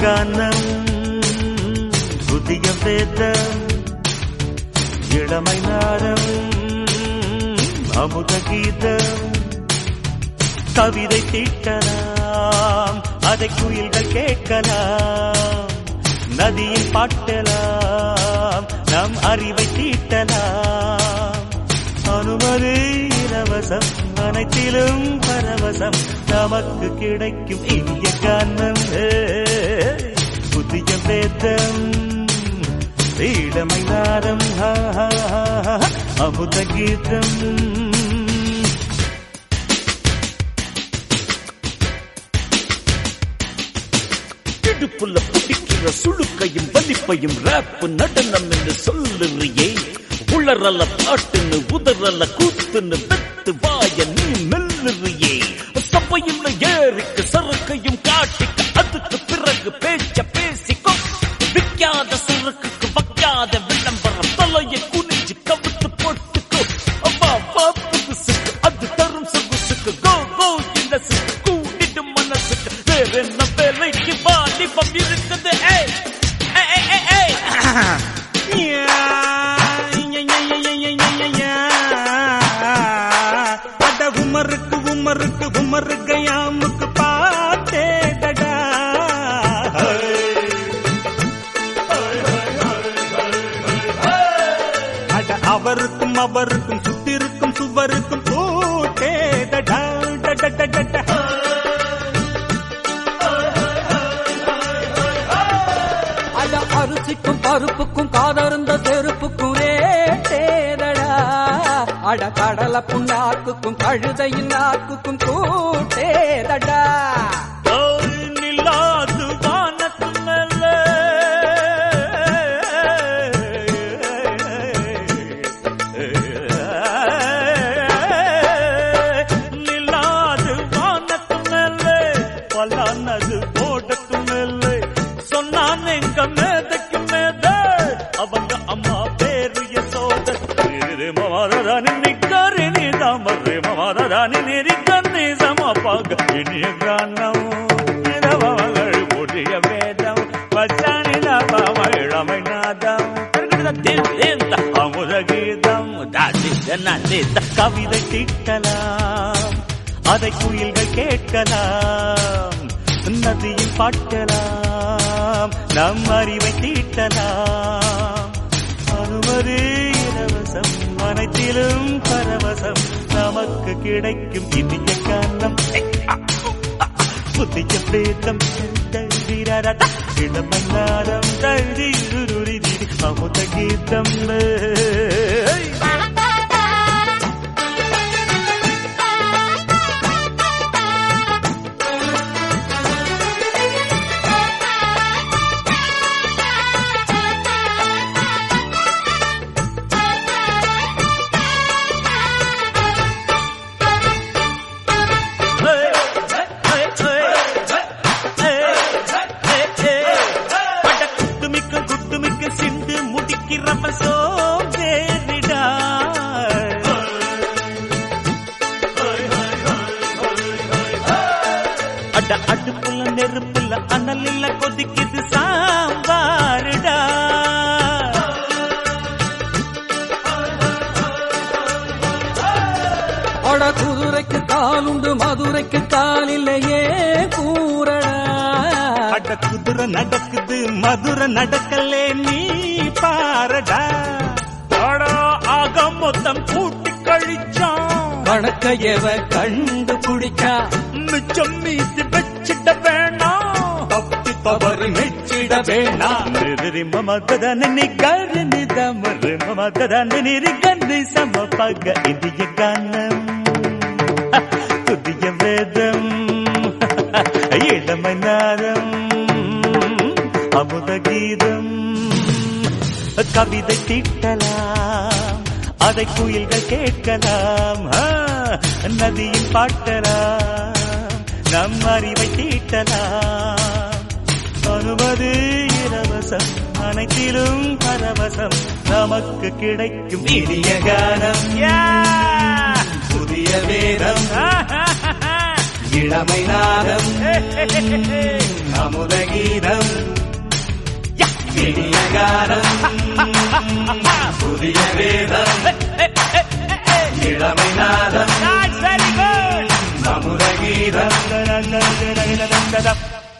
கானம் புதிய வேதம் இளமை நாரம் அமுத கீதம் கவிதை தீட்டலாம் அதை குயில்கள் கேட்கலாம் நதியில் பாட்டலாம் நம் அறிவை தீட்டலாம் அனுமதி இலவசம் அனைத்திலும் பரவசம் நமக்கு கிடைக்கும் இனிய கானம் புதிய வேதம் இளமை நாரம் அமுத கீதம் இடுப்புல பிடிக்கிற சுழுக்கையும் வலிப்பையும் ரேப்பு நடனம் என்று சொல்லுறியே உளறல பாட்டுன்னு உதறல கூத்துன்னு வெத்து வாய நீ மெல்லுறியே சபையில் ஏறிக்கு சறுக்கையும் காட்டிக்க அதுக்கு பிறகு பேச்ச பேசிக்கோ விற்காத சரக்குக்கு வைக்காத விளம்பரம் தலையை குனிஞ்சு கவித்து போட்டுக்கோ அவ்வா வா புதுசுக்கு அது தரும் சொகுசுக்கு கோ கோ இந்த சுக்கு கூட்டிடும் மனசுக்கு வேற என்ன வேலைக்கு வாலிபம் இருக்குது ஏய் ஏய், ஏய், ஏய், ஏய். அட உமருக்கு உமருக்கு உமருக்கு யாமுக்கு பாட்டேடடா அட அவருக்கும் அவருக்கும் சுத்திருக்கும் சுவருக்கும் போட்டேடடா டடடடடா. அட அரிசிக்கும் பருப்புக்கும் காதருந்த செருப்புக்கும் ரேட்டேதடா அட கடல புண்ணாக்குக்கும் கழுதையின் நாக்குக்கும் கூட்டேதடா ஓய் நிலாது வானத்து மேலே. நிலாது வானத்து மேலே, பலானது ஓடத்து மேலே. சொன்னான் எங்க மேதைக்கு மேதை, அவங்க அம்மா பேரு யசோத. ரே மமாதானி நிக்காரி நீதாமரே மமாதானி நெறிக்கண்ணி சமப்பாக இனிய கானம் இரவங்கள் ஒழிய வேதம் பச்சானி நவம இளமை நாதம் அமுத கீதம் கவிதை தீட்டலாம் அதை குயில்கள் கேட்கலாம் நதியில் பாட்டலாம் நம் அறிவை தீட்டலாம் அனுமதி இலவசம் அனைத்திலும் பரவசம் நமக்கு கிடைக்கும் இனிய காலம் புதிய பிரேதம் தழுதிரத இளமல்லாரம் தழுதி அமுத கீதம் குட்டுமிக்க குட்டுமிக்க சிந்து முடிக்கிறவ சோதேரிடா அட அடுப்புல நெருப்புல அனலில் கொதிக்குது சாம்பாருடா அட குதிரைக்கு காலுண்டு மதுரைக்கு கால் இல்லையே கூறடா அட குதிரை நடக்குது மதுரை நடக்கலே நீ பாரடா அடா ஆக மொத்தம் கூட்டி கழிச்சான் கணக்க எவ கண்டு பிடிச்சா மிச்சம் மீதி வச்சிட வேணாம் தப்பி தவறு மெச்சிட வேணாம் நிரி மமதன நிகர் நிதமரு மமதன நிரி கண்ணி சமபக இந்திய கானம் புதிய வேதம் இளமை நாதம் அமுத கீதம் கவிதை தீட்டலாம் அதை குயில்கள் கேட்கலாம் ஆ, நதியில் பாட்டலாம் நம் அறிவை தீட்டலாம் அனுமதி இலவசம் அனைத்திலும் பரவசம் நமக்கு கிடைக்கும் இனிய கானம் யா! புதிய வேதம் இளமை நாதம் அமுத கீதம் இனிய காலம் புதிய வேதம் இளமை நாதம் That's very good. அமுத கீதம் Da, da, da, da, da, da, da, da, da.